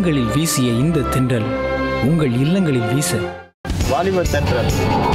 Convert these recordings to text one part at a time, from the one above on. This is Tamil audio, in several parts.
இல்லங்களில் வீசிய இந்த தென்றல் உங்கள் இல்லங்களில் வீச வாலிப தென்றல்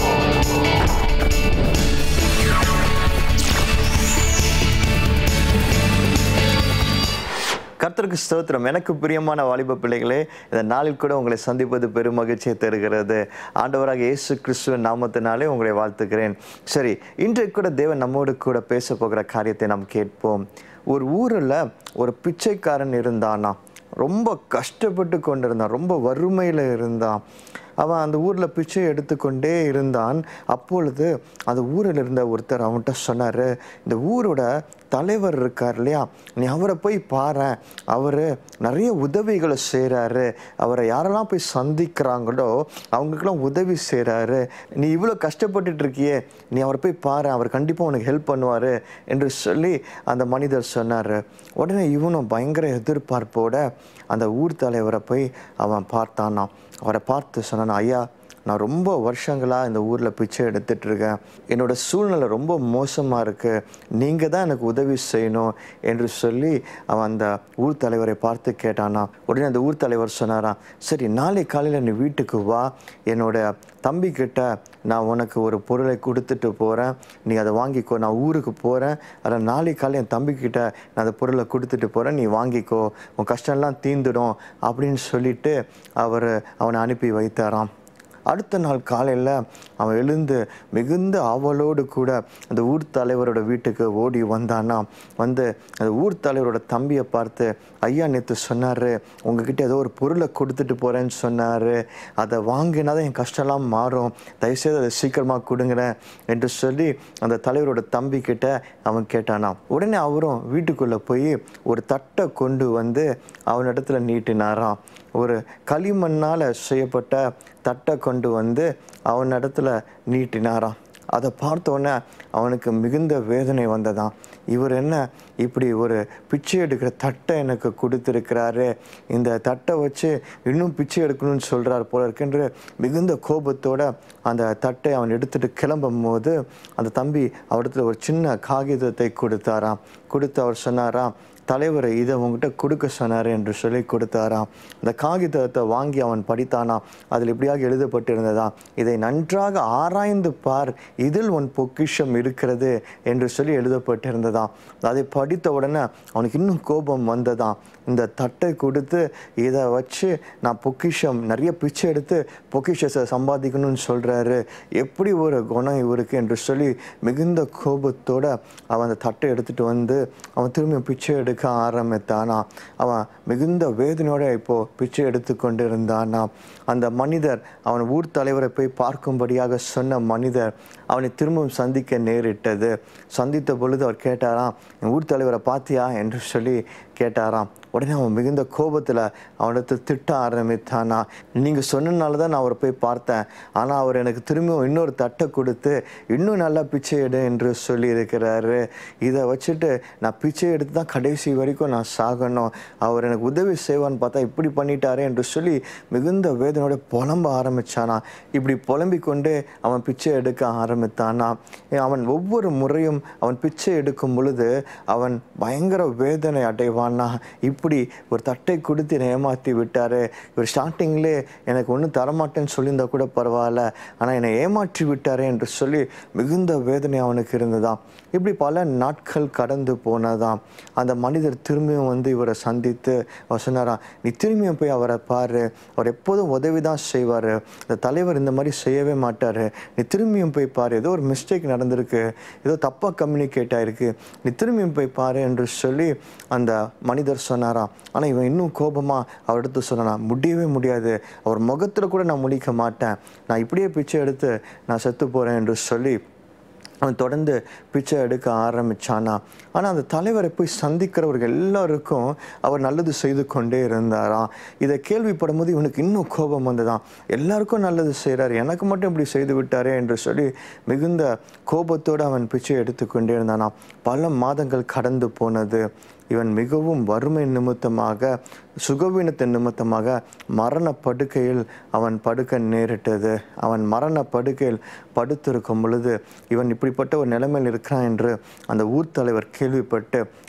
கர்த்தருக்கு ஸ்தோத்திரம் எனக்கு பிரியமான வாலிப பிள்ளைகளே இந்த நாளில் கூட உங்களை சந்திப்பது பெரும் மகிழ்ச்சியை தருகிறது ஆண்டவராக இயேசு கிறிஸ்துவின் நாமத்தினாலே உங்களை வாழ்த்துக்கிறேன் சரி இன்றைக்கு கூட தேவன் நம்மோடு கூட பேச போகிற காரியத்தை நாம் கேட்போம் ஒரு ஊரில் ஒரு பிச்சைக்காரன் இருந்தானா ரொம்ப கஷ்டப்பட்டு கொண்டிருந்தான் ரொம்ப வறுமையில் இருந்தான் அவன் அந்த ஊரில் பிச்சை எடுத்துக்கொண்டே இருந்தான் அப்பொழுது அந்த ஊரில் இருந்த ஒருத்தர் அவன்கிட்ட சொன்னார் இந்த ஊரோட தலைவர் இருக்கார் இல்லையா நீ அவரை போய் பாரு அவர் நிறைய உதவிகளை செய்கிறாரு அவரை யாரெல்லாம் போய் சந்திக்கிறாங்களோ அவங்களுக்கெல்லாம் உதவி செய்கிறாரு நீ இவ்வளோ கஷ்டப்பட்டுட்டு இருக்கியே நீ அவரை போய் பாரு அவர் கண்டிப்பாக உனக்கு ஹெல்ப் பண்ணுவார் என்று சொல்லி அந்த மனிதர் சொன்னார் உடனே இவனும் பயங்கர எதிர்பார்ப்போட அந்த ஊர் தலைவரை போய் அவன் பார்த்தானாம் அவரை பார்த்து சொன்னான் ஐயா நான் ரொம்ப வருஷங்களாக இந்த ஊரில் பிச்சை எடுத்துட்டு இருக்கேன் என்னோட சூழ்நிலை ரொம்ப மோசமாக இருக்குது நீங்கள் தான் எனக்கு உதவி செய்யணும் என்று சொல்லி அவன் அந்த ஊர் தலைவரை பார்த்து கேட்டானா உடனே அந்த ஊர் தலைவர் சொன்னாராம் சரி நாளை காலையில் நீ வீட்டுக்கு வா என்னோட தம்பி கிட்ட நான் உனக்கு ஒரு பொருளை கொடுத்துட்டு போகிறேன் நீ அதை வாங்கிக்கோ நான் ஊருக்கு போகிறேன் அதில் நாளை காலை என் தம்பி கிட்ட நான் அந்த பொருளை கொடுத்துட்டு போகிறேன் நீ வாங்கிக்கோ உன் கஷ்டம்லாம் தீந்துடும் அப்படின்னு சொல்லிட்டு அவர் அவனை அனுப்பி வைத்தாராம் அடுத்த நாள் காலையில் அவன் எழுந்து மிகுந்த ஆவலோடு கூட அந்த ஊர் தலைவரோட வீட்டுக்கு ஓடி வந்தானா வந்து அந்த ஊர் தலைவரோட தம்பியை பார்த்து ஐயா நேற்று சொன்னார் உங்ககிட்ட ஏதோ ஒரு பொருளை கொடுத்துட்டு போகிறேன்னு சொன்னார் அதை வாங்கினா தான் என் கஷ்டம்லாம் மாறும் தயவுசெய்து அதை சீக்கிரமாக கொடுங்களேன் என்று சொல்லி அந்த தலைவரோட தம்பி கிட்ட அவன் கேட்டானா உடனே அவரும் வீட்டுக்குள்ளே போய் ஒரு தட்டை கொண்டு வந்து அவனிடத்துல நீட்டினாராம் ஒரு களிமண்ணால் செய்யப்பட்ட தட்டை கொண்டு வந்து அவனிடத்துல நீட்டினாராம் அதை பார்த்தோன்னே அவனுக்கு மிகுந்த வேதனை வந்ததாம் இவர் என்ன இப்படி ஒரு பிச்சை எடுக்கிற தட்டை எனக்கு கொடுத்துருக்கிறாரு இந்த தட்டை வச்சு இன்னும் பிச்சை எடுக்கணும்னு சொல்கிறார் போல இருக்குன்று மிகுந்த கோபத்தோட அந்த தட்டை அவன் எடுத்துட்டு கிளம்பும் போது அந்த தம்பி அவரிடத்துல ஒரு சின்ன காகிதத்தை கொடுத்தாராம் கொடுத்து அவர் சொன்னாராம் தலைவர் இதை உங்ககிட்ட கொடுக்க சொன்னார் என்று சொல்லி கொடுத்தாராம் அந்த காகிதத்தை வாங்கி அவன் படித்தானாம் அதில் இப்படியாக எழுதப்பட்டிருந்ததா இதை நன்றாக ஆராய்ந்து பார் இதில் உன் பொக்கிஷம் இருக்கிறது என்று சொல்லி எழுதப்பட்டிருந்ததாம் அதை படித்த உடனே அவனுக்கு இன்னும் கோபம் வந்ததாம் இந்த தட்டை கொடுத்து இதை வச்சு நான் பொக்கிஷம் நிறைய பிச்சை எடுத்து பொக்கிஷத்தை சம்பாதிக்கணும்னு சொல்கிறாரு எப்படி ஒரு குணம் இவருக்கு என்று சொல்லி மிகுந்த கோபத்தோட அவன் அந்த தட்டை எடுத்துட்டு வந்து அவன் திரும்பி பிச்சை எடுக்க ஆரம்பித்தானா அவன் மிகுந்த வேதனையோட இப்போ பிச்சை எடுத்து கொண்டு இருந்தானா அந்த மனிதர் அவன் ஊர் தலைவரை போய் பார்க்கும்படியாக சொன்ன மனிதர் அவனை திரும்பவும் சந்திக்க நேரிட்டது சந்தித்த பொழுது அவர் கேட்டாராம் என் ஊர் தலைவரை பார்த்தியா என்று சொல்லி கேட்டாராம் உடனே அவன் மிகுந்த கோபத்தில் அவனிடத்தை திட்ட ஆரம்பித்தானா நீங்கள் சொன்னனால தான் நான் அவரை போய் பார்த்தேன் ஆனால் அவர் எனக்கு திரும்பியும் இன்னொரு தட்டை கொடுத்து இன்னும் நல்லா பிச்சை எடு என்று சொல்லி இருக்கிறாரு இதை வச்சுட்டு நான் பிச்சை எடுத்து தான் கடைசி வரைக்கும் நான் சாகணும் அவர் எனக்கு உதவி செய்வான்னு பார்த்தா இப்படி பண்ணிட்டாரே என்று சொல்லி மிகுந்த வேதனையோட புலம்ப ஆரம்பிச்சானா இப்படி புலம்பிக் கொண்டு அவன் பிச்சை எடுக்க ஆரம்பித்தானா அவன் ஒவ்வொரு முறையும் அவன் பிச்சை எடுக்கும் பொழுது அவன் பயங்கர வேதனை அடைவானா இப்படி ஒரு தட்டை கொடுத்து என்னை ஏமாற்றி விட்டாரு இவர் ஸ்டார்டிங்லே எனக்கு ஒன்றும் தரமாட்டேன்னு சொல்லியிருந்தா கூட பரவாயில்ல ஆனால் என்னை ஏமாற்றி விட்டாரே என்று சொல்லி மிகுந்த வேதனை அவனுக்கு இருந்ததாம் இப்படி பல நாட்கள் கடந்து போனதாம் அந்த மனிதர் திரும்பியும் வந்து இவரை சந்தித்து அவர் சொன்னாராம் நீ திரும்பியும் போய் அவரை பாரு அவர் எப்போதும் உதவி தான் செய்வார் இந்த தலைவர் இந்த மாதிரி செய்யவே மாட்டார் நீ திரும்பியும் போய் பாரு ஏதோ ஒரு மிஸ்டேக் நடந்திருக்கு ஏதோ தப்பாக கம்யூனிகேட் ஆயிருக்கு நீ திரும்பியும் போய் பாரு என்று சொல்லி அந்த மனிதர் சொன்னாராம் ஆனால் இவன் இன்னும் கோபமாக அவரிடத்து சொன்னான் முடியவே முடியாது அவர் முகத்தில் கூட நான் முழிக்க மாட்டேன் நான் இப்படியே பிச்சை எடுத்து நான் செத்து போகிறேன் என்று சொல்லி அவன் தொடர்ந்து பிச்சை எடுக்க ஆரம்பிச்சானா ஆனால் அந்த தலைவரை போய் சந்திக்கிறவர்கள் எல்லாருக்கும் அவர் நல்லது செய்து கொண்டே இருந்தாராம் இதை கேள்விப்படும் போது இவனுக்கு இன்னும் கோபம் வந்ததாம் எல்லாருக்கும் நல்லது செய்கிறார் எனக்கு மட்டும் இப்படி செய்து விட்டாரே என்று சொல்லி மிகுந்த கோபத்தோடு அவன் பிச்சை எடுத்துக்கொண்டே இருந்தானாம் பல மாதங்கள் கடந்து போனது இவன் மிகவும் வறுமை நிமித்தமாக சுகவீனத்தின் நிமித்தமாக மரண படுக்கையில் அவன் படுக்க நேரிட்டது அவன் மரண படுக்கையில் படுத்திருக்கும் பொழுது இவன் இப்படிப்பட்ட ஒரு நிலைமையில் இருக்கிறான் என்று அந்த ஊர் தலைவர் கேள்விப்பட்டு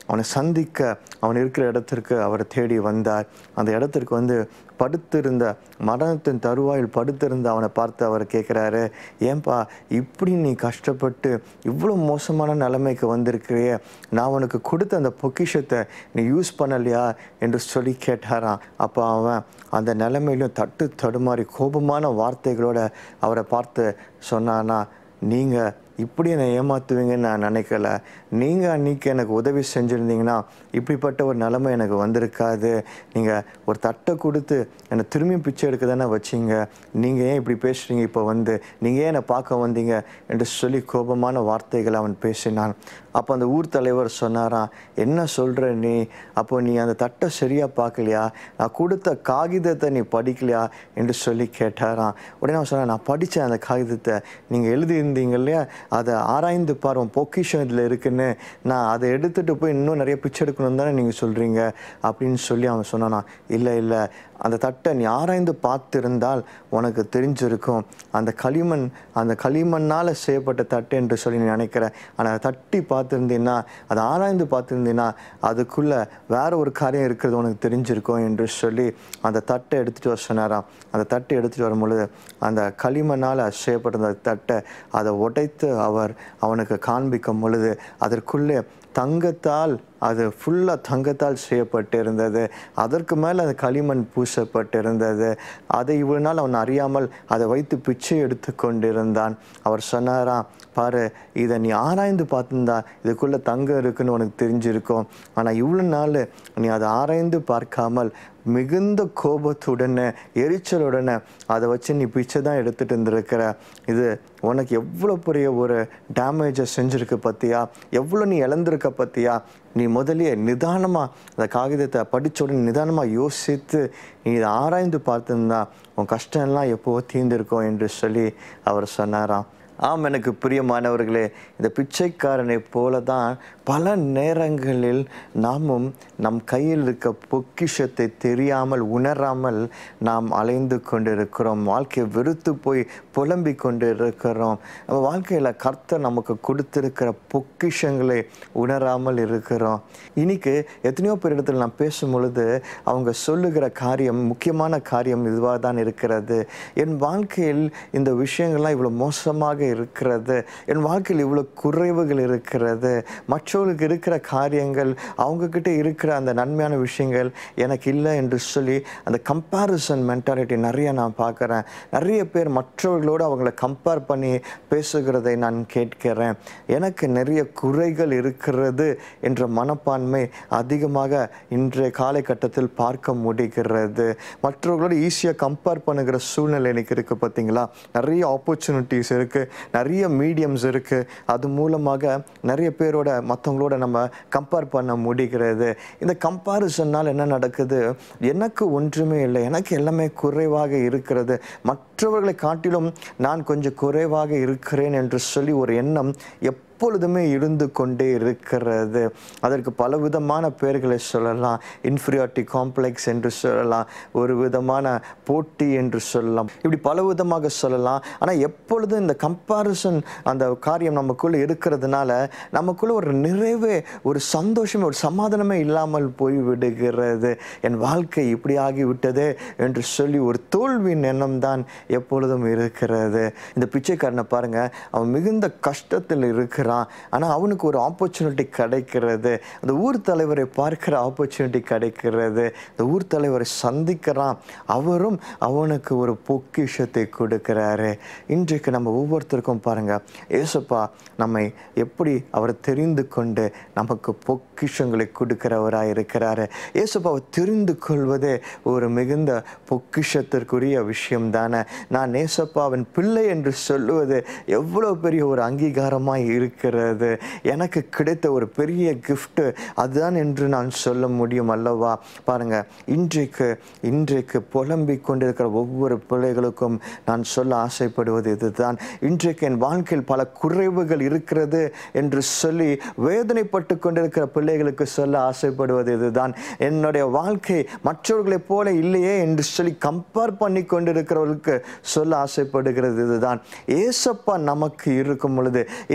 அவனை சந்திக்க அவன் இருக்கிற இடத்திற்கு அவரை தேடி வந்தார் அந்த இடத்திற்கு வந்து படுத்திருந்த மரணத்தின் தருவாயில் படுத்திருந்த அவனை பார்த்து அவர் கேட்குறாரு ஏன்பா இப்படி நீ கஷ்டப்பட்டு இவ்வளோ மோசமான நிலைமைக்கு வந்திருக்கிறியே நான் உனக்கு கொடுத்த அந்த பொக்கிஷத்தை நீ யூஸ் பண்ணலையா என்று சொல்லி கேட்டாராம் அப்போ அவன் அந்த நிலைமையிலும் தட்டு தடுமாறி கோபமான வார்த்தைகளோட அவரை பார்த்து சொன்னானா நீங்கள் இப்படி என்னை ஏமாத்துவீங்கன்னு நான் நினைக்கல நீங்கள் அன்னைக்கு எனக்கு உதவி செஞ்சுருந்தீங்கன்னா இப்படிப்பட்ட ஒரு நிலைமை எனக்கு வந்திருக்காது நீங்கள் ஒரு தட்டை கொடுத்து என்னை திரும்பி பிச்சை எடுக்க தானே வச்சீங்க நீங்கள் ஏன் இப்படி பேசுகிறீங்க இப்போ வந்து நீங்கள் ஏன் என்னை பார்க்க வந்தீங்க என்று சொல்லி கோபமான வார்த்தைகளை அவன் பேசினான் அப்போ அந்த ஊர் தலைவர் சொன்னாராம் என்ன சொல்கிற நீ அப்போ நீ அந்த தட்டை சரியாக பார்க்கலையா நான் கொடுத்த காகிதத்தை நீ படிக்கலையா என்று சொல்லி கேட்டாராம் உடனே அவன் சொன்னான் நான் படித்தேன் அந்த காகிதத்தை நீங்கள் எழுதியிருந்தீங்க இல்லையா அதை ஆராய்ந்து பாருவோம் பொக்கிஷம் இதில் இருக்குன்னு நான் அதை எடுத்துகிட்டு போய் இன்னும் நிறைய பிச்சை எடுக்கணும் தானே நீங்கள் சொல்கிறீங்க அப்படின்னு சொல்லி அவன் சொன்னானா இல்லை இல்லை அந்த தட்டை நீ ஆராய்ந்து பார்த்திருந்தால் உனக்கு தெரிஞ்சிருக்கும் அந்த களிமண் அந்த களிமண்ணால் செய்யப்பட்ட தட்டு என்று சொல்லி நீ நினைக்கிற ஆனால் அதை தட்டி பார்த்துருந்தீன்னா அதை ஆராய்ந்து பார்த்துருந்தீன்னா அதுக்குள்ளே வேற ஒரு காரியம் இருக்கிறது உனக்கு தெரிஞ்சிருக்கும் என்று சொல்லி அந்த தட்டை எடுத்துகிட்டு வர சொன்னாராம் அந்த தட்டை எடுத்துகிட்டு வரும் பொழுது அந்த களிமண்ணால் செய்யப்பட்ட அந்த தட்டை அதை உடைத்து அவர் அவனுக்கு காண்பிக்கும் பொழுது அதற்குள்ளே தங்கத்தால் அது ஃபுல்லாக தங்கத்தால் செய்யப்பட்டிருந்தது அதற்கு மேலே அந்த களிமண் பூசப்பட்டிருந்தது அதை இவ்வளவு நாள் அவன் அறியாமல் அதை வைத்து பிச்சை எடுத்து கொண்டிருந்தான் அவர் சொன்னாராம் பாரு இதை நீ ஆராய்ந்து பார்த்துருந்தா இதுக்குள்ளே தங்கம் இருக்குன்னு உனக்கு தெரிஞ்சிருக்கும் ஆனால் இவ்வளோ நாள் நீ அதை ஆராய்ந்து பார்க்காமல் மிகுந்த கோபத்துடனே எரிச்சலுடனே அதை வச்சு நீ பிச்சை தான் எடுத்துகிட்டு இருந்திருக்கிற இது உனக்கு எவ்வளோ பெரிய ஒரு டேமேஜை செஞ்சுருக்கு பற்றியா எவ்வளோ நீ இழந்திருக்க பற்றியா நீ முதலியே நிதானமாக அந்த காகிதத்தை படிச்ச உடனே நிதானமாக யோசித்து நீ இதை ஆராய்ந்து பார்த்துருந்தா உன் கஷ்டம்லாம் எப்போவோ தீர்ந்திருக்கும் என்று சொல்லி அவர் சொன்னாராம் ஆம் எனக்கு பிரியமானவர்களே இந்த பிச்சைக்காரனை போல தான் பல நேரங்களில் நாமும் நம் கையில் இருக்க பொக்கிஷத்தை தெரியாமல் உணராமல் நாம் அலைந்து கொண்டிருக்கிறோம் வாழ்க்கையை வெறுத்து போய் புலம்பிக் கொண்டு இருக்கிறோம் நம்ம வாழ்க்கையில் கர்த்தர் நமக்கு கொடுத்திருக்கிற பொக்கிஷங்களை உணராமல் இருக்கிறோம் இன்னைக்கு எத்தனையோ பேர் இடத்துல நான் பேசும் பொழுது அவங்க சொல்லுகிற காரியம் முக்கியமான காரியம் இதுவாக தான் இருக்கிறது என் வாழ்க்கையில் இந்த விஷயங்கள்லாம் இவ்வளோ மோசமாக இருக்கிறது என் வாழ்க்கையில் இவ்வளோ குறைவுகள் இருக்கிறது மற்றவர்களுக்கு இருக்கிற காரியங்கள் அவங்கக்கிட்ட இருக்கிற அந்த நன்மையான விஷயங்கள் எனக்கு இல்லை என்று சொல்லி அந்த கம்பேரிசன் மென்டாலிட்டி நிறைய நான் பார்க்குறேன் நிறைய பேர் மற்றவர்களோடு அவங்கள கம்பேர் பண்ணி பேசுகிறதை நான் கேட்கிறேன் எனக்கு நிறைய குறைகள் இருக்கிறது என்ற மனப்பான்மை அதிகமாக இன்றைய காலகட்டத்தில் பார்க்க முடிகிறது மற்றவர்களோடு ஈஸியாக கம்பேர் பண்ணுகிற சூழ்நிலை எனக்கு இருக்குது பார்த்தீங்களா நிறைய ஆப்பர்ச்சுனிட்டிஸ் இருக்குது நிறைய மீடியம்ஸ் இருக்குது அது மூலமாக நிறைய பேரோட மற்றவங்களோட நம்ம கம்பேர் பண்ண முடிகிறது இந்த கம்பாரிசன்னால் என்ன நடக்குது எனக்கு ஒன்றுமே இல்லை எனக்கு எல்லாமே குறைவாக இருக்கிறது மற்றவர்களை காட்டிலும் நான் கொஞ்சம் குறைவாக இருக்கிறேன் என்று சொல்லி ஒரு எண்ணம் எப் எப்பொழுதுமே இருந்து கொண்டே இருக்கிறது அதற்கு பல விதமான பெயர்களை சொல்லலாம் இன்ஃபீரியாரிட்டி காம்ப்ளெக்ஸ் என்று சொல்லலாம் ஒரு விதமான போட்டி என்று சொல்லலாம் இப்படி பல விதமாக சொல்லலாம் ஆனால் எப்பொழுதும் இந்த கம்பாரிசன் அந்த காரியம் நமக்குள்ளே இருக்கிறதுனால நமக்குள்ள ஒரு நிறைவே ஒரு சந்தோஷமே ஒரு சமாதானமே இல்லாமல் போய் விடுகிறது என் வாழ்க்கை இப்படி ஆகிவிட்டதே என்று சொல்லி ஒரு தோல்வியின் எண்ணம் தான் எப்பொழுதும் இருக்கிறது இந்த பிச்சைக்காரனை பாருங்க அவன் மிகுந்த கஷ்டத்தில் இருக்கிறான் ஆனால் அவனுக்கு ஒரு ஆப்பர்ச்சுனிட்டி கிடைக்கிறது அந்த ஊர் தலைவரை பார்க்கிற ஆப்பர்ச்சுனிட்டி கிடைக்கிறது இந்த ஊர் தலைவரை சந்திக்கிறான் அவரும் அவனுக்கு ஒரு பொக்கிஷத்தை கொடுக்கிறாரு இன்றைக்கு நம்ம ஒவ்வொருத்தருக்கும் பாருங்க ஏசப்பா நம்மை எப்படி அவர் தெரிந்து கொண்டு நமக்கு பொக்கிஷங்களை கொடுக்கிறவராக இருக்கிறாரு ஏசப்பாவை தெரிந்து கொள்வதே ஒரு மிகுந்த பொக்கிஷத்திற்குரிய விஷயம் தானே நான் ஏசப்பாவின் பிள்ளை என்று சொல்லுவது எவ்வளோ பெரிய ஒரு அங்கீகாரமாக இருக்கிறது எனக்கு கிடைத்த ஒரு பெரிய gift அதுதான் என்று நான் சொல்ல முடியும் அல்லவா பாருங்க இன்றைக்கு இன்றைக்கு புலம்பிக் கொண்டிருக்கிற ஒவ்வொரு பிள்ளைகளுக்கும் நான் சொல்ல ஆசைப்படுவது இதுதான் இன்றைக்கு என் வாழ்க்கையில் பல குறைவுகள் இருக்கிறது என்று சொல்லி வேதனைப்பட்டு கொண்டிருக்கிற பிள்ளைகளுக்கு சொல்ல ஆசைப்படுவது இதுதான் என்னுடைய வாழ்க்கை மற்றவர்களைப் போல இல்லையே என்று சொல்லி கம்பேர் பண்ணி கொண்டிருக்கிறவர்களுக்கு சொல்ல ஆசைப்படுகிறது இதுதான் ஏசப்பா நமக்கு இருக்கும் பொழுது ஏசு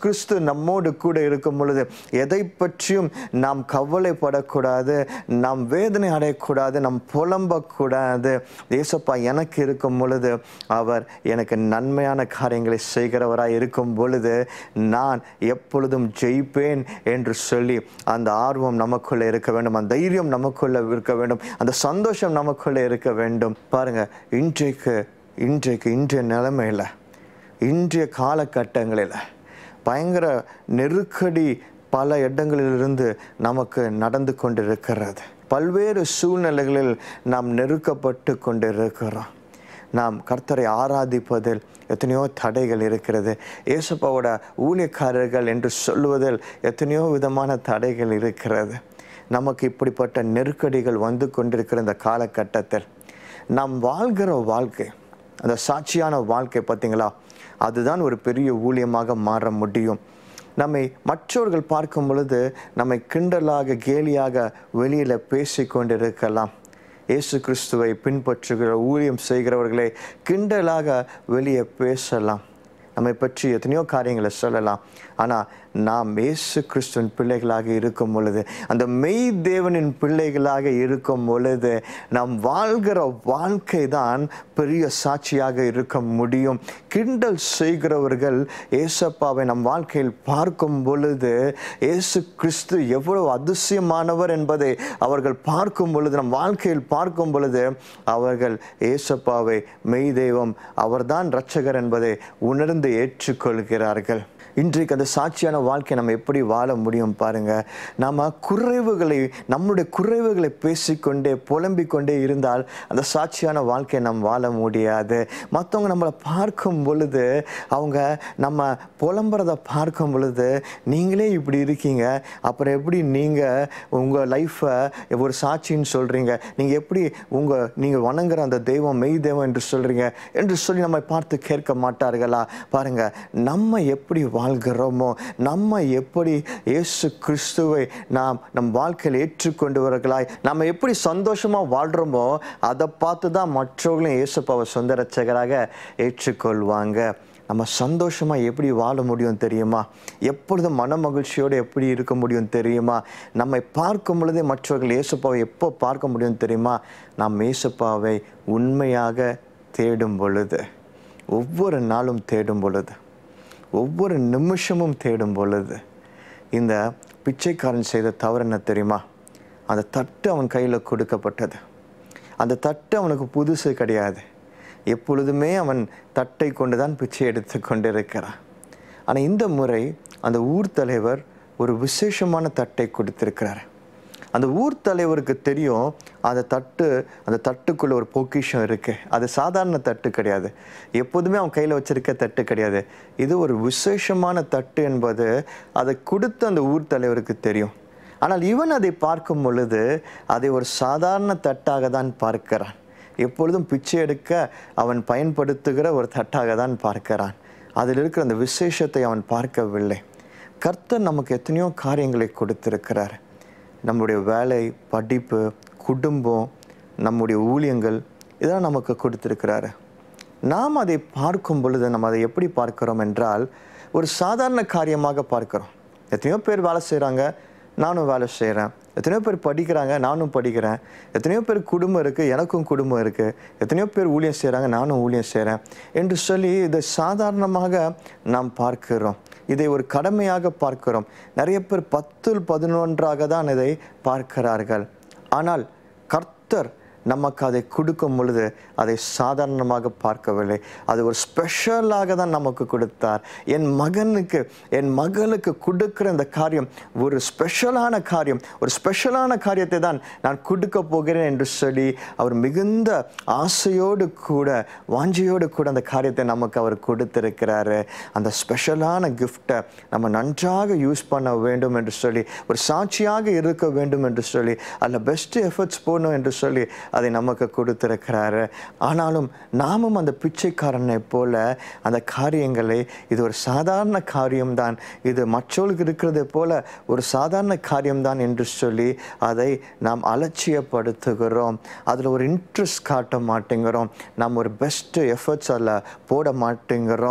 கிறிஸ்து நம்மோடு கூட இருக்கும் பொழுது எதை பற்றியும் நாம் கவலைப்படக்கூடாது நாம் வேதனை அடையக்கூடாது நாம் புலம்பக்கூடாது ஏசப்பா எனக்கு இருக்கும் பொழுது அவர் எனக்கு நன்மையான காரியங்களை செய்கிறவராய் இருக்கும் பொழுது நான் எப்பொழுதும் ஜெயிப்பேன் என்று சொல்லி அந்த ஆர்வம் நமக்குள்ளே இருக்க வேண்டும் அந்த தைரியம் நமக்குள்ளே இருக்க வேண்டும் அந்த சந்தோஷம் நமக்குள்ளே இருக்க வேண்டும் பாருங்க இன்றைக்கு இன்றைக்கு இன்றைய நிலைமையில் இன்றைய காலகட்டங்களில் பயங்கர நெருக்கடி பல இடங்களிலிருந்து நமக்கு நடந்து கொண்டிருக்கிறது பல்வேறு சூழ்நிலைகளில் நாம் நெருக்கப்பட்டு கொண்டிருக்கிறோம் நாம் கர்த்தரை ஆராதிப்பதில் எத்தனையோ தடைகள் இருக்கிறது ஏசப்பாவோட ஊழியக்காரர்கள் என்று சொல்லுவதில் எத்தனையோ விதமான தடைகள் இருக்கிறது நமக்கு இப்படிப்பட்ட நெருக்கடிகள் வந்து கொண்டிருக்கிற இந்த காலகட்டத்தில் நாம் வாழ்கிற வாழ்க்கை அந்த சாட்சியான வாழ்க்கை பார்த்தீங்களா அதுதான் ஒரு பெரிய ஊழியமாக மாற முடியும் நம்மை மற்றவர்கள் பார்க்கும் பொழுது நம்மை கிண்டலாக கேலியாக வெளியில் பேசி கொண்டிருக்கலாம் இயேசு கிறிஸ்துவை பின்பற்றுகிற ஊழியம் செய்கிறவர்களை கிண்டலாக வெளியே பேசலாம் நம்மை பற்றி எத்தனையோ காரியங்களை சொல்லலாம் ஆனால் நாம் இயேசு கிறிஸ்துவின் பிள்ளைகளாக இருக்கும் பொழுது அந்த மெய் தேவனின் பிள்ளைகளாக இருக்கும் பொழுது நாம் வாழ்கிற வாழ்க்கை தான் பெரிய சாட்சியாக இருக்க முடியும் கிண்டல் செய்கிறவர்கள் ஏசப்பாவை நம் வாழ்க்கையில் பார்க்கும் பொழுது இயேசு கிறிஸ்து எவ்வளவு அதிசயமானவர் என்பதை அவர்கள் பார்க்கும் பொழுது நம் வாழ்க்கையில் பார்க்கும் பொழுது அவர்கள் ஏசப்பாவை மெய் தெய்வம் அவர்தான் இரட்சகர் என்பதை உணர்ந்து ஏற்றுக்கொள்கிறார்கள் இன்றைக்கு அந்த சாட்சியான வாழ்க்கை நம்ம எப்படி வாழ முடியும் பாருங்க நாம குறைவுகளை நம்முடைய குறைவுகளை பேசிக்கொண்டே புலம்பிக் கொண்டே இருந்தால் அந்த சாட்சியான வாழ்க்கையை நாம் வாழ முடியாது மற்றவங்க நம்மளை பார்க்கும் பொழுது அவங்க நம்ம புலம்புறத பார்க்கும் பொழுது நீங்களே இப்படி இருக்கீங்க அப்புறம் எப்படி நீங்கள் உங்கள் லைஃப்பை ஒரு சாட்சின்னு சொல்கிறீங்க நீங்கள் எப்படி உங்கள் நீங்கள் வணங்குற அந்த தெய்வம் மெய் தெய்வம் என்று சொல்கிறீங்க என்று சொல்லி நம்மை பார்த்து கேட்க மாட்டார்களா பாருங்க நம்ம எப்படி வாழ்கிறோமோ நம்ம எப்படி இயேசு கிறிஸ்துவை நாம் நம் வாழ்க்கையில் ஏற்றுக்கொண்டவர்களாய் நம்ம எப்படி சந்தோஷமாக வாழ்கிறோமோ அதை பார்த்து தான் மற்றவர்களும் இயேசுப்பாவை சொந்த ரட்சகராக ஏற்றுக்கொள்வாங்க நம்ம சந்தோஷமாக எப்படி வாழ முடியும் தெரியுமா எப்பொழுதும் மன மகிழ்ச்சியோடு எப்படி இருக்க முடியும் தெரியுமா நம்மை பார்க்கும் பொழுதே மற்றவர்கள் இயேசுப்பாவை எப்போ பார்க்க முடியும் தெரியுமா நாம் இயேசுப்பாவை உண்மையாக தேடும் பொழுது ஒவ்வொரு நாளும் தேடும் பொழுது ஒவ்வொரு நிமிஷமும் தேடும் பொழுது இந்த பிச்சைக்காரன் செய்த தவறு என்ன தெரியுமா அந்த தட்டு அவன் கையில் கொடுக்கப்பட்டது அந்த தட்டு அவனுக்கு புதுசு கிடையாது எப்பொழுதுமே அவன் தட்டை கொண்டு தான் பிச்சை எடுத்து கொண்டிருக்கிறான் ஆனால் இந்த முறை அந்த ஊர் தலைவர் ஒரு விசேஷமான தட்டை கொடுத்திருக்கிறார் அந்த ஊர் தலைவருக்கு தெரியும் அந்த தட்டு அந்த தட்டுக்குள்ள ஒரு பொக்கிஷம் இருக்கு அது சாதாரண தட்டு கிடையாது எப்போதுமே அவன் கையில் வச்சிருக்க தட்டு கிடையாது இது ஒரு விசேஷமான தட்டு என்பது அதை கொடுத்த அந்த ஊர் தலைவருக்கு தெரியும் ஆனால் இவன் அதை பார்க்கும் பொழுது அதை ஒரு சாதாரண தட்டாக தான் பார்க்கிறான் எப்பொழுதும் பிச்சை எடுக்க அவன் பயன்படுத்துகிற ஒரு தட்டாக தான் பார்க்கிறான் அதில் இருக்கிற அந்த விசேஷத்தை அவன் பார்க்கவில்லை கர்த்தர் நமக்கு எத்தனையோ காரியங்களை கொடுத்திருக்கிறார் நம்முடைய வேலை படிப்பு குடும்பம் நம்முடைய ஊழியங்கள் இதெல்லாம் நமக்கு கொடுத்திருக்கிறாரு நாம் அதை பார்க்கும் பொழுது நம்ம அதை எப்படி பார்க்கிறோம் என்றால் ஒரு சாதாரண காரியமாக பார்க்கிறோம் எத்தனையோ பேர் வேலை செய்கிறாங்க நானும் வேலை செய்கிறேன் எத்தனையோ பேர் படிக்கிறாங்க நானும் படிக்கிறேன் எத்தனையோ பேர் குடும்பம் இருக்குது எனக்கும் குடும்பம் இருக்குது எத்தனையோ பேர் ஊழியம் செய்கிறாங்க நானும் ஊழியம் செய்கிறேன் என்று சொல்லி இதை சாதாரணமாக நாம் பார்க்கிறோம் இதை ஒரு கடமையாக பார்க்கிறோம் நிறைய பேர் பத்தில் பதினொன்றாக தான் இதை பார்க்கிறார்கள் ஆனால் கர்த்தர் நமக்கு அதை கொடுக்கும் பொழுது அதை சாதாரணமாக பார்க்கவில்லை அது ஒரு ஸ்பெஷலாக தான் நமக்கு கொடுத்தார் என் மகனுக்கு என் மகளுக்கு கொடுக்கிற இந்த காரியம் ஒரு ஸ்பெஷலான காரியம் ஒரு ஸ்பெஷலான காரியத்தை தான் நான் கொடுக்க போகிறேன் என்று சொல்லி அவர் மிகுந்த ஆசையோடு கூட வாஞ்சியோடு கூட அந்த காரியத்தை நமக்கு அவர் கொடுத்திருக்கிறாரு அந்த ஸ்பெஷலான கிஃப்டை நம்ம நன்றாக யூஸ் பண்ண வேண்டும் என்று சொல்லி ஒரு சாட்சியாக இருக்க வேண்டும் என்று சொல்லி அதில் பெஸ்ட் எஃபர்ட்ஸ் போடணும் என்று சொல்லி அதை நமக்கு கொடுத்திருக்கிறாரு ஆனாலும் நாமும் அந்த பிச்சைக்காரனை போல அந்த காரியங்களை இது ஒரு சாதாரண காரியம்தான் இது மற்றவர்களுக்கு இருக்கிறதை போல ஒரு சாதாரண காரியம்தான் என்று சொல்லி அதை நாம் அலட்சியப்படுத்துகிறோம் அதில் ஒரு இன்ட்ரெஸ்ட் காட்ட மாட்டேங்கிறோம் நாம் ஒரு பெஸ்ட் எஃபர்ட்ஸ் அதில் போட மாட்டேங்கிறோம்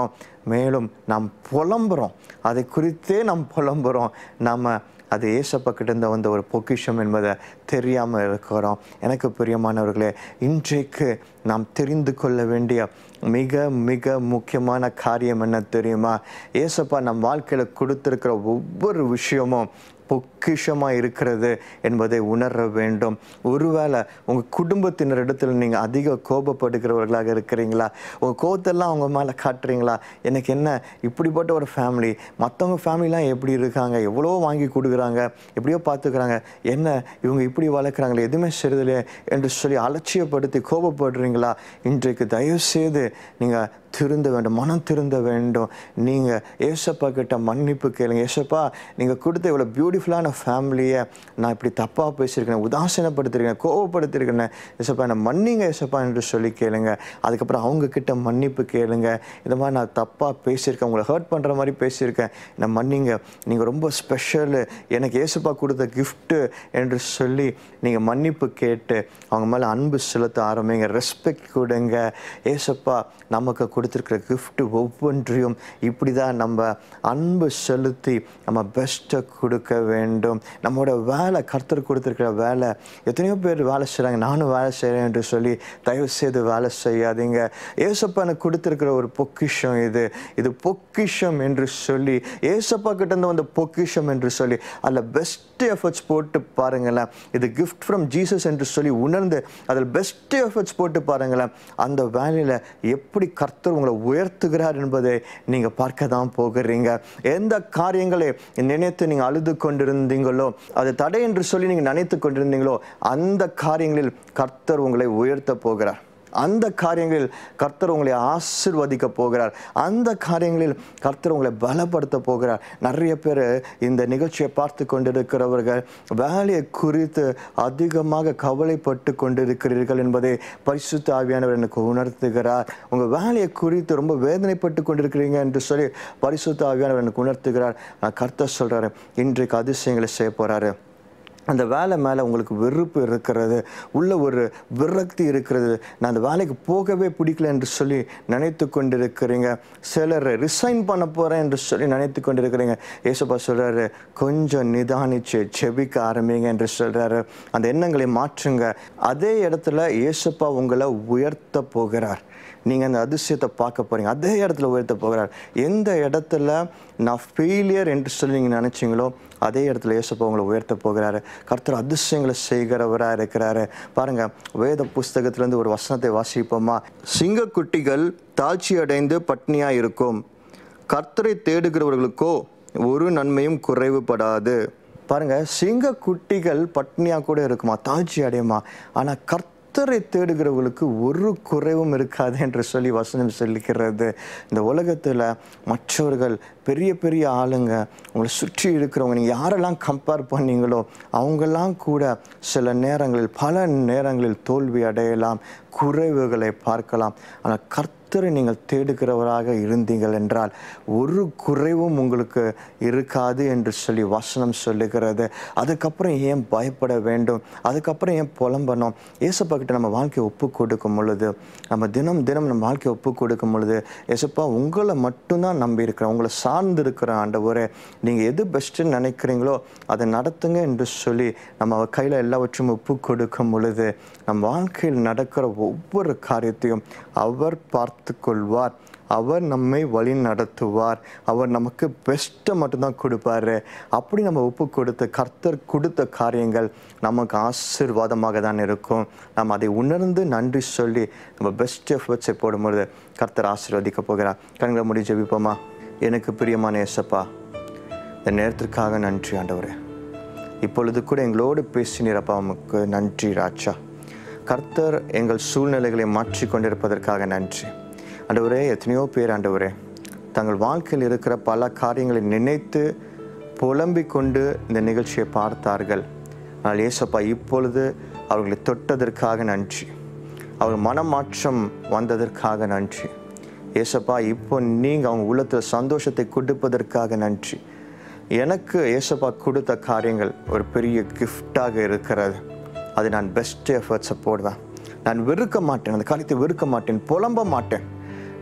மேலும் நாம் புலம்புறோம் அதை குறித்தே நாம் புலம்புறோம் நம்ம அது ஏசப்பா கிட்ட வந்த ஒரு பொக்கிஷம் என்பதை தெரியாமல் இருக்கிறோம் எனக்கு பிரியமானவர்களே இன்றைக்கு நாம் தெரிந்து கொள்ள வேண்டிய மிக மிக முக்கியமான காரியம் என்ன தெரியுமா ஏசப்பா நம் வாழ்க்கையில் கொடுத்துருக்கிற ஒவ்வொரு விஷயமும் பொக்கிஷமாக இருக்கிறது என்பதை உணர வேண்டும் ஒருவேளை உங்கள் குடும்பத்தினரிடத்தில் நீங்கள் அதிக கோபப்படுகிறவர்களாக இருக்கிறீங்களா உங்கள் கோபத்தெல்லாம் அவங்க மேலே காட்டுறீங்களா எனக்கு என்ன இப்படிப்பட்ட ஒரு ஃபேமிலி மற்றவங்க ஃபேமிலிலாம் எப்படி இருக்காங்க எவ்வளோ வாங்கி கொடுக்குறாங்க எப்படியோ பார்த்துக்கிறாங்க என்ன இவங்க இப்படி வளர்க்குறாங்களே எதுவுமே சரிதில்லையே என்று சொல்லி அலட்சியப்படுத்தி கோபப்படுறீங்களா இன்றைக்கு தயவுசெய்து நீங்கள் திருந்த வேண்டும் மனம் திருந்த வேண்டும் நீங்கள் ஏசப்பா கிட்ட மன்னிப்பு கேளுங்க ஏசப்பா நீங்கள் கொடுத்த இவ்வளோ பியூட்டிஃபுல்லான ஃபேமிலியை நான் இப்படி தப்பாக பேசியிருக்கேன் உதாசீனப்படுத்திருக்கேன் கோவப்படுத்திருக்கேன் ஏசப்பா என்னை மன்னிங்க ஏசப்பா என்று சொல்லி கேளுங்க அதுக்கப்புறம் அவங்க கிட்ட மன்னிப்பு கேளுங்க இந்த மாதிரி நான் தப்பாக பேசியிருக்கேன் உங்களை ஹர்ட் பண்ணுற மாதிரி பேசியிருக்கேன் என்னை மன்னிங்க நீங்கள் ரொம்ப ஸ்பெஷலு எனக்கு ஏசப்பா கொடுத்த கிஃப்ட்டு என்று சொல்லி நீங்கள் மன்னிப்பு கேட்டு அவங்க மேலே அன்பு செலுத்த ஆரம்பிங்க ரெஸ்பெக்ட் கொடுங்க ஏசப்பா நமக்கு கொடுத்துருக்கிற gift ஒவ்வொன்றையும் இப்படி தான் நம்ம அன்பு செலுத்தி நம்ம பெஸ்ட்டை கொடுக்க வேண்டும் நம்மளோட வேலை கர்த்தர் கொடுத்துருக்கிற வேலை எத்தனையோ பேர் வேலை செய்கிறாங்க நானும் வேலை செய்கிறேன் என்று சொல்லி தயவு செய்து வேலை செய்யாதீங்க ஏசப்பா எனக்கு கொடுத்துருக்கிற ஒரு பொக்கிஷம் இது இது பொக்கிஷம் என்று சொல்லி ஏசப்பா கிட்ட இருந்து வந்த பொக்கிஷம் என்று சொல்லி அதில் பெஸ்ட் எஃபர்ட்ஸ் போட்டு பாருங்களேன் இது கிஃப்ட் ஃப்ரம் ஜீசஸ் என்று சொல்லி உணர்ந்து அதில் பெஸ்ட் எஃபர்ட்ஸ் போட்டு பாருங்களேன் அந்த வேலையில் எப்படி கர்த்தர் உங்களை உயர்த்துகிறார் என்பதை நீங்கள் பார்க்க தான் போகிறீங்க எந்த காரியங்களை நினைத்து நீங்கள் அழுது கொண்டிருந்தீங்களோ அது தடை என்று சொல்லி நீங்கள் நினைத்து கொண்டிருந்தீங்களோ அந்த காரியங்களில் கர்த்தர் உங்களை உயர்த்த போகிறார் அந்த காரியங்களில் கர்த்தர் உங்களை ஆசிர்வதிக்க போகிறார் அந்த காரியங்களில் கர்த்தர் உங்களை பலப்படுத்த போகிறார் நிறைய பேர் இந்த நிகழ்ச்சியை பார்த்து கொண்டிருக்கிறவர்கள் வேலையை குறித்து அதிகமாக கவலைப்பட்டு கொண்டிருக்கிறீர்கள் என்பதை பரிசுத்த ஆவியானவர் எனக்கு உணர்த்துகிறார் உங்கள் வேலையை குறித்து ரொம்ப வேதனைப்பட்டு கொண்டிருக்கிறீங்க என்று சொல்லி பரிசுத்த ஆவியானவர் எனக்கு உணர்த்துகிறார் நான் கர்த்தர் சொல்கிறாரு இன்றைக்கு அதிசயங்களை செய்ய போகிறாரு அந்த வேலை மேலே உங்களுக்கு வெறுப்பு இருக்கிறது உள்ள ஒரு விரக்தி இருக்கிறது நான் அந்த வேலைக்கு போகவே பிடிக்கல என்று சொல்லி நினைத்து கொண்டிருக்கிறீங்க சிலர் ரிசைன் பண்ண போகிறேன் என்று சொல்லி நினைத்து கொண்டிருக்கிறீங்க ஏசப்பா சொல்கிறாரு கொஞ்சம் நிதானிச்சு செபிக்க ஆரம்பிங்க என்று சொல்கிறாரு அந்த எண்ணங்களை மாற்றுங்க அதே இடத்துல ஏசப்பா உங்களை உயர்த்த போகிறார் நீங்கள் அந்த அதிசயத்தை பார்க்க போகிறீங்க அதே இடத்துல உயர்த்த போகிறார் எந்த இடத்துல நான் ஃபெயிலியர் என்று சொல்லி நீங்கள் நினச்சிங்களோ அதே இடத்துல இயேசப்பா உங்களை உயர்த்த போகிறாரு கர்த்தர் அதிசயங்களை செய்கிறவராக இருக்கிறாரு பாருங்க வேத புஸ்தகத்திலேருந்து ஒரு வசனத்தை வாசிப்போமா சிங்கக்குட்டிகள் தாழ்ச்சி அடைந்து பட்னியாக இருக்கும் கர்த்தரை தேடுகிறவர்களுக்கோ ஒரு நன்மையும் குறைவுபடாது பாருங்க சிங்கக்குட்டிகள் பட்னியாக கூட இருக்குமா தாழ்ச்சி அடையுமா ஆனால் கர்த்த கர்த்தரை தேடுகிறவர்களுக்கு ஒரு குறைவும் இருக்காது என்று சொல்லி வசனம் சொல்லிக்கிறது இந்த உலகத்தில் மற்றவர்கள் பெரிய பெரிய ஆளுங்க உங்களை சுற்றி இருக்கிறவங்க நீங்கள் யாரெல்லாம் கம்பேர் பண்ணீங்களோ அவங்கெல்லாம் கூட சில நேரங்களில் பல நேரங்களில் தோல்வி அடையலாம் குறைவுகளை பார்க்கலாம் ஆனால் கர்த்தரை நீங்கள் தேடுகிறவராக இருந்தீங்கள் என்றால் ஒரு குறைவும் உங்களுக்கு இருக்காது என்று சொல்லி வசனம் சொல்லுகிறது அதுக்கப்புறம் ஏன் பயப்பட வேண்டும் அதுக்கப்புறம் ஏன் புலம்பணும் ஏசப்பா கிட்ட நம்ம வாழ்க்கையை ஒப்பு கொடுக்கும் பொழுது நம்ம தினம் தினம் நம்ம வாழ்க்கையை ஒப்பு கொடுக்கும் பொழுது ஏசப்பா உங்களை மட்டும்தான் நம்பி இருக்கிறேன் உங்களை சார்ந்து இருக்கிற ஆண்டவரே நீங்கள் எது பெஸ்ட்டுன்னு நினைக்கிறீங்களோ அதை நடத்துங்க என்று சொல்லி நம்ம அவர் கையில் எல்லாவற்றையும் ஒப்பு கொடுக்கும் பொழுது நம் வாழ்க்கையில் நடக்கிற ஒவ்வொரு காரியத்தையும் அவர் பார்த்து கொள்வார் அவர் நம்மை வழி நடத்துவார் அவர் நமக்கு பெஸ்ட்டை மட்டும்தான் கொடுப்பாரு அப்படி நம்ம ஒப்பு கொடுத்த கர்த்தர் கொடுத்த காரியங்கள் நமக்கு ஆசீர்வாதமாக தான் இருக்கும் நம்ம அதை உணர்ந்து நன்றி சொல்லி நம்ம பெஸ்ட் எஃபர்ட்ஸை போடும்பொழுது கர்த்தர் ஆசீர்வதிக்க போகிறார் கண்களை முடி ஜெபிப்போமா எனக்கு பிரியமான ஏசப்பா இந்த நேரத்திற்காக நன்றி ஆண்டவரே இப்பொழுது கூட எங்களோடு பேசினீரப்பா உமக்கு நன்றி ராஜா கர்த்தர் எங்கள் சூழ்நிலைகளை மாற்றி கொண்டிருப்பதற்காக நன்றி ஆண்டவரே எத்தனையோ பேர் ஆண்டவரே தங்கள் வாழ்க்கையில் இருக்கிற பல காரியங்களை நினைத்து புலம்பிக் கொண்டு இந்த நிகழ்ச்சியை பார்த்தார்கள் ஆனால் ஏசப்பா இப்பொழுது அவர்களை தொட்டதற்காக நன்றி அவர் மனமாற்றம் வந்ததற்காக நன்றி ஏசப்பா இப்போ நீங்கள் அவங்க உள்ளத்தில் சந்தோஷத்தை கொடுப்பதற்காக நன்றி எனக்கு ஏசப்பா கொடுத்த காரியங்கள் ஒரு பெரிய கிஃப்டாக இருக்கிறது அது நான் பெஸ்ட் எஃபர்ட்ஸை போடுவேன் நான் வெறுக்க மாட்டேன் அந்த காரியத்தை வெறுக்க மாட்டேன் புலம்ப மாட்டேன்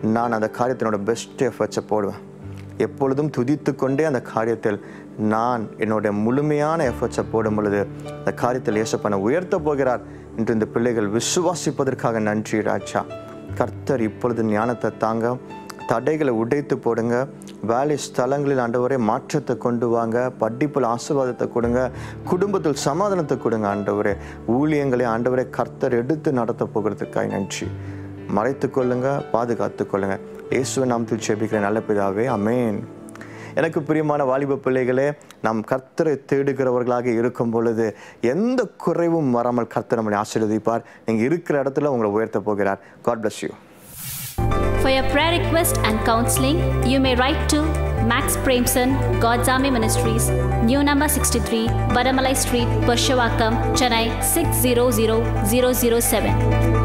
நான் அந்த காரியத்தினோட பெஸ்ட் எஃபர்ட்ஸை போடுவேன் எப்பொழுதும் துதித்து கொண்டே அந்த காரியத்தில் நான் என்னுடைய முழுமையான எஃபர்ட்ஸை போடும் பொழுது அந்த காரியத்தில் இயேசப்பனை உயர்த்த போகிறார் என்று இந்த பிள்ளைகள் விசுவாசிப்பதற்காக நன்றி ராஜா கர்த்தர் இப்பொழுது ஞானத்தை தாங்க தடைகளை உடைத்து போடுங்க வேலை ஸ்தலங்களில் ஆண்டவரே மாற்றத்தை கொண்டு வாங்க படிப்பில் ஆசீர்வாதத்தை கொடுங்க குடும்பத்தில் சமாதானத்தை கொடுங்க ஆண்டவரே ஊழியங்களை ஆண்டவரே கர்த்தர் எடுத்து நடத்த போகிறதுக்காக நன்றி மறைத்து கொள்ளுங்க பாதுகாத்து கொள்ளுங்க இயேசுவை நாமத்தில் செபிக்கிற நல்ல பிதாவே அமேன் எனக்கு பிரியமான வாலிப பிள்ளைகளே நாம் கர்த்தரை தேடுகிறவர்களாக இருக்கும் பொழுது எந்த குறைவும் வராமல் கர்த்தர் நம்மளை ஆசீர்வதிப்பார் நீங்கள் இருக்கிற இடத்துல உங்களை உயர்த்த போகிறார் God bless you For your prayer request and counseling, you may write to Max Premson, God's Army Ministries, new number 63, Badamalai Street, Pershawakam, Chennai 600007.